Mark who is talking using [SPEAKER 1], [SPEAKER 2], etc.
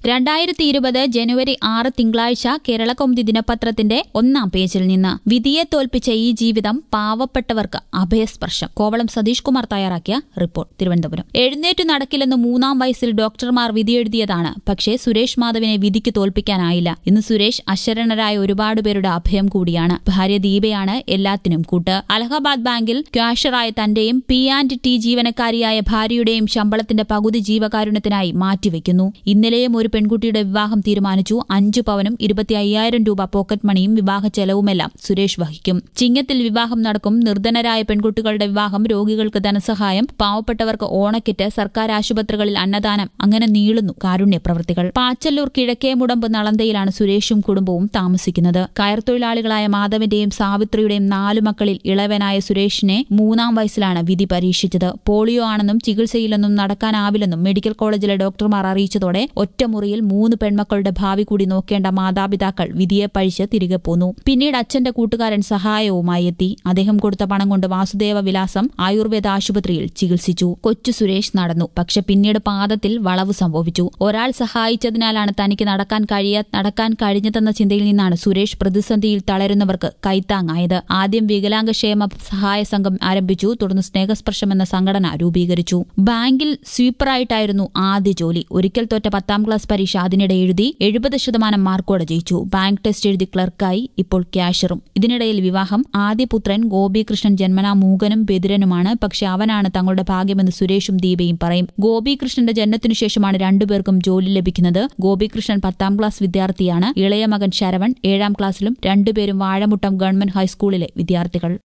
[SPEAKER 1] രണ്ടായിരത്തി ഇരുപത് ജനുവരി ആറ് തിങ്കളാഴ്ച കേരളകൗമുദി ദിനപത്രത്തിന്റെ ഒന്നാം പേജിൽ നിന്ന് വിധിയെ തോൽപ്പിച്ച ഈ ജീവിതം പാവപ്പെട്ടവർക്ക് അഭയസ്പർശം കോവളം സതീഷ് കുമാർ തയ്യാറാക്കിയ റിപ്പോർട്ട് തിരുവനന്തപുരം എഴുന്നേറ്റു നടക്കില്ലെന്ന് മൂന്നാം വയസ്സിൽ ഡോക്ടർമാർ വിധിയെഴുതിയതാണ് പക്ഷേ സുരേഷ് മാധവിനെ വിധിക്ക് തോൽപ്പിക്കാനായില്ല ഇന്ന് സുരേഷ് അശരണരായ ഒരുപാട് പേരുടെ അഭയം കൂടിയാണ് ഭാര്യ ദീപയാണ് എല്ലാത്തിനും കൂട്ട് അലഹബാദ് ബാങ്കിൽ ക്യാഷറായ തന്റെയും പി ആൻഡ് ടി ജീവനക്കാരിയായ ഭാര്യയുടെയും ശമ്പളത്തിന്റെ പകുതി ജീവകാരുണ്യത്തിനായി മാറ്റിവെക്കുന്നു ഇന്നലെയും ഒരു പെൺകുട്ടിയുടെ വിവാഹം തീരുമാനിച്ചു അഞ്ചു പവനും ഇരുപത്തി അയ്യായിരം രൂപ പോക്കറ്റ് മണിയും വിവാഹ ചെലവുമെല്ലാം സുരേഷ് വഹിക്കും ചിങ്ങത്തിൽ വിവാഹം നടക്കും നിർധനരായ പെൺകുട്ടികളുടെ വിവാഹം രോഗികൾക്ക് ധനസഹായം പാവപ്പെട്ടവർക്ക് ഓണക്കിറ്റ് സർക്കാർ ആശുപത്രികളിൽ അന്നദാനം അങ്ങനെ നീളുന്നു കാരുണ്യ പ്രവൃത്തികൾ പാച്ചല്ലൂർ കിഴക്കേ മുടമ്പ് നളന്തയിലാണ് സുരേഷും കുടുംബവും താമസിക്കുന്നത് കയർത്തൊഴിലാളികളായ മാധവന്റെയും സാവിത്രിയുടെയും നാലു മക്കളിൽ ഇളവനായ സുരേഷിനെ മൂന്നാം വയസ്സിലാണ് വിധി പരീക്ഷിച്ചത് പോളിയോ ആണെന്നും ചികിത്സയിലൊന്നും നടക്കാനാവില്ലെന്നും മെഡിക്കൽ കോളേജിലെ ഡോക്ടർമാർ അറിയിച്ചതോടെ ഒറ്റമുറിയിൽ മൂന്ന് പെൺമക്കളുടെ ഭാവി കൂടി നോക്കേണ്ട മാതാപിതാക്കൾ വിധിയെ പഴിച്ച് തിരികെ പോന്നു പിന്നീട് അച്ഛന്റെ കൂട്ടുകാരൻ സഹായവുമായി എത്തി അദ്ദേഹം കൊടുത്ത പണം കൊണ്ട് വാസുദേവ വിലാസം ആയുർവേദ ആശുപത്രിയിൽ ചികിത്സിച്ചു കൊച്ചു സുരേഷ് നടന്നു പക്ഷെ പിന്നീട് പാദത്തിൽ വളവ് സംഭവിച്ചു ഒരാൾ സഹായിച്ചതിനാലാണ് തനിക്ക് നടക്കാൻ കഴിയാ നടക്കാൻ കഴിഞ്ഞതെന്ന ചിന്തയിൽ നിന്നാണ് സുരേഷ് പ്രതിസന്ധിയിൽ തളരുന്നവർക്ക് കൈത്താങ്ങായത് ആദ്യം വികലാംഗക്ഷേമ സഹായ സംഘം ആരംഭിച്ചു തുടർന്ന് സ്നേഹസ്പർശം എന്ന സംഘടന രൂപീകരിച്ചു ബാങ്കിൽ സ്വീപ്പറായിട്ടായിരുന്നു ആദ്യ ജോലി ഒരിക്കൽ തോറ്റ പത്താം ക്ലാസ് പരീക്ഷ അതിനിടെ എഴുതി എഴുപത് ശതമാനം മാർക്കോടെ ജയിച്ചു ബാങ്ക് ടെസ്റ്റ് എഴുതി ക്ലർക്കായി ഇപ്പോൾ ക്യാഷറും ഇതിനിടയിൽ വിവാഹം ആദ്യ പുത്രൻ ഗോപികൃഷ്ണൻ ജന്മനാ മൂകനും ബദിരനുമാണ് പക്ഷെ അവനാണ് തങ്ങളുടെ ഭാഗ്യമെന്ന് സുരേഷും ദീപയും പറയും ഗോപികൃഷ്ണന്റെ ജന്മത്തിനു ശേഷമാണ് രണ്ടുപേർക്കും ജോലി ലഭിക്കുന്നത് ഗോപികൃഷ്ണൻ പത്താം ക്ലാസ് വിദ്യാർത്ഥിയാണ് ഇളയ മകൻ ശരവൺ ഏഴാം ക്ലാസ്സിലും രണ്ടുപേരും വാഴമുട്ടം ഗവൺമെന്റ് ഹൈസ്കൂളിലെ വിദ്യാർത്ഥികൾ